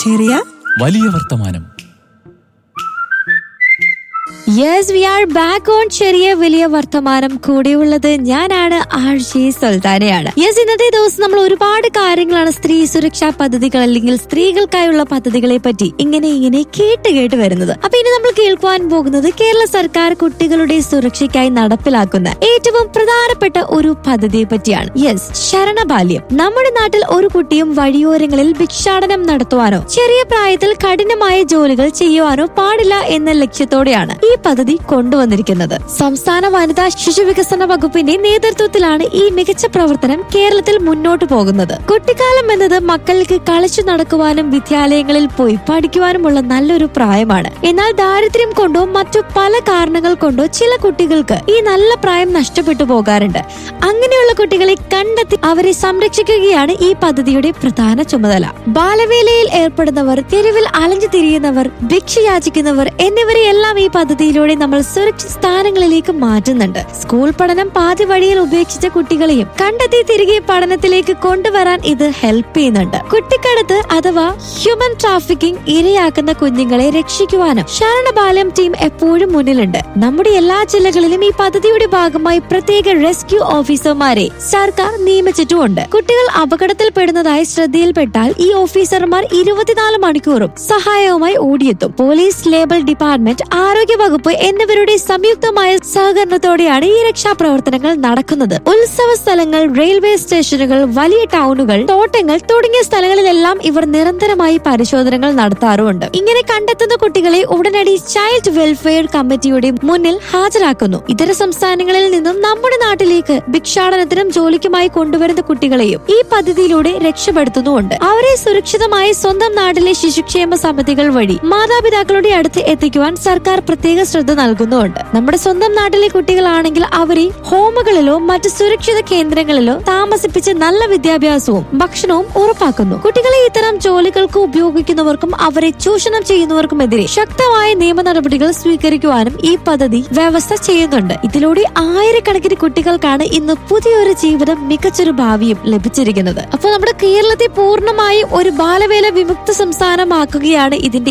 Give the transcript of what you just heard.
ചെറിയ വലിയ വർത്തമാനം yes we are back on ചെറിയ വലിയ വർത്തമാനം കൂടെയുള്ളത് ഞാനാണ് ആർ ജെ സുൽത്താനയാണ് യെസ് ഇന്നത്തെ ദിവസം നമ്മൾ ഒരുപാട് കാര്യങ്ങളാണ് സ്ത്രീ സുരക്ഷാ പദ്ധതികൾ അല്ലെങ്കിൽ സ്ത്രീകൾക്കായുള്ള പദ്ധതികളെ പറ്റി ഇങ്ങനെ ഇങ്ങനെ കേട്ട് കേട്ട് വരുന്നത് അപ്പൊ ഇനി നമ്മൾ കേൾക്കുവാൻ പോകുന്നത് കേരള സർക്കാർ കുട്ടികളുടെ സുരക്ഷയ്ക്കായി നടപ്പിലാക്കുന്ന ഏറ്റവും പ്രധാനപ്പെട്ട ഒരു പദ്ധതിയെ പറ്റിയാണ് യെസ് ശരണബാല്യം നമ്മുടെ നാട്ടിൽ ഒരു കുട്ടിയും വഴിയോരങ്ങളിൽ ഭിക്ഷാടനം നടത്തുവാനോ ചെറിയ പ്രായത്തിൽ കഠിനമായ ജോലികൾ ചെയ്യുവാനോ പാടില്ല എന്ന ലക്ഷ്യത്തോടെയാണ് ഈ പദ്ധതി കൊണ്ടുവന്നിരിക്കുന്നത് സംസ്ഥാന വനിതാ ശിശു വികസന വകുപ്പിന്റെ നേതൃത്വത്തിലാണ് ഈ മികച്ച പ്രവർത്തനം കേരളത്തിൽ മുന്നോട്ട് പോകുന്നത് കുട്ടിക്കാലം എന്നത് മക്കൾക്ക് കളിച്ചു നടക്കുവാനും വിദ്യാലയങ്ങളിൽ പോയി പഠിക്കുവാനുമുള്ള നല്ലൊരു പ്രായമാണ് എന്നാൽ ദാരിദ്ര്യം കൊണ്ടോ മറ്റു പല കാരണങ്ങൾ കൊണ്ടോ ചില കുട്ടികൾക്ക് ഈ നല്ല പ്രായം നഷ്ടപ്പെട്ടു പോകാറുണ്ട് അങ്ങനെയുള്ള കുട്ടികളെ കണ്ടെത്തി അവരെ സംരക്ഷിക്കുകയാണ് ഈ പദ്ധതിയുടെ പ്രധാന ചുമതല ബാലവേലയിൽ ഏർപ്പെടുന്നവർ തെരുവിൽ അലഞ്ഞു തിരിയുന്നവർ ഭിക്ഷ യാചിക്കുന്നവർ എന്നിവരെയെല്ലാം ഈ പദ്ധതിയിലൂടെ നമ്മൾ സുരക്ഷിത സ്ഥാനങ്ങളിലേക്ക് മാറ്റുന്നുണ്ട് സ്കൂൾ പഠനം പാതി വഴിയിൽ ഉപേക്ഷിച്ച കുട്ടികളെയും കണ്ടെത്തി തിരികെ പഠനത്തിലേക്ക് കൊണ്ടുവരാൻ ഇത് ഹെൽപ്പ് ചെയ്യുന്നുണ്ട് കുട്ടിക്കടത്ത് അഥവാ ഹ്യൂമൻ ട്രാഫിക്കിംഗ് ഇരയാക്കുന്ന കുഞ്ഞുങ്ങളെ രക്ഷിക്കുവാനും ശരണബാലം ടീം എപ്പോഴും മുന്നിലുണ്ട് നമ്മുടെ എല്ലാ ജില്ലകളിലും ഈ പദ്ധതിയുടെ ഭാഗമായി പ്രത്യേക റെസ്ക്യൂ ഓഫീസർമാരെ സർക്കാർ നിയമിച്ചിട്ടുമുണ്ട് കുട്ടികൾ അപകടത്തിൽപ്പെടുന്നതായി ശ്രദ്ധയിൽപ്പെട്ടാൽ ഈ ഓഫീസർമാർ ഇരുപത്തിനാല് മണിക്കൂറും സഹായവുമായി ഓടിയെത്തും പോലീസ് ലേബൽ ഡിപ്പാർട്ട്മെന്റ് ആരോഗ്യ വകുപ്പ് എന്നിവരുടെ സംയുക്തമായ സഹകരണത്തോടെയാണ് ഈ രക്ഷാപ്രവർത്തനങ്ങൾ നടക്കുന്നത് ഉത്സവ സ്ഥലങ്ങൾ റെയിൽവേ സ്റ്റേഷനുകൾ വലിയ ടൗണുകൾ തോട്ടങ്ങൾ തുടങ്ങിയ സ്ഥലങ്ങളിലെല്ലാം ഇവർ നിരന്തരമായി പരിശോധനകൾ നടത്താറുമുണ്ട് ഇങ്ങനെ കണ്ടെത്തുന്ന കുട്ടികളെ ഉടനടി ചൈൽഡ് വെൽഫെയർ കമ്മിറ്റിയുടെ മുന്നിൽ ഹാജരാക്കുന്നു ഇതര സംസ്ഥാനങ്ങളിൽ നിന്നും നമ്മുടെ നാട്ടിലേക്ക് ഭിക്ഷാടനത്തിനും ജോലിക്കുമായി കൊണ്ടുവരുന്ന കുട്ടികളെയും ഈ പദ്ധതിയിലൂടെ രക്ഷപ്പെടുത്തുന്നുമുണ്ട് അവരെ സുരക്ഷിതമായി സ്വന്തം നാട്ടിലെ ശിശുക്ഷേമ സമിതികൾ വഴി മാതാപിതാക്കളുടെ അടുത്ത് എത്തിക്കുവാൻ സർക്കാർ പ്രത്യേക ശ്രദ്ധ നൽകുന്നുമുണ്ട് നമ്മുടെ സ്വന്തം നാട്ടിലെ കുട്ടികളാണെങ്കിൽ അവരെ ഹോമുകളിലോ മറ്റ് സുരക്ഷിത കേന്ദ്രങ്ങളിലോ താമസിപ്പിച്ച് നല്ല വിദ്യാഭ്യാസവും ഭക്ഷണവും ഉറപ്പാക്കുന്നു കുട്ടികളെ ഇത്തരം ജോലികൾക്ക് ഉപയോഗിക്കുന്നവർക്കും അവരെ ചൂഷണം ചെയ്യുന്നവർക്കുമെതിരെ ശക്തമായ നിയമ നടപടികൾ സ്വീകരിക്കുവാനും ഈ പദ്ധതി വ്യവസ്ഥ ചെയ്യുന്നുണ്ട് ഇതിലൂടെ ആയിരക്കണക്കിന് കുട്ടികൾക്കാണ് ഇന്ന് പുതിയൊരു ജീവിതം മികച്ചൊരു ഭാവിയും ലഭിച്ചിരിക്കുന്നത് അപ്പോൾ നമ്മുടെ കേരളത്തെ പൂർണ്ണമായും ഒരു ബാലവേല വിമുക്ത സംസ്ഥാനമാക്കുകയാണ് ഇതിന്റെ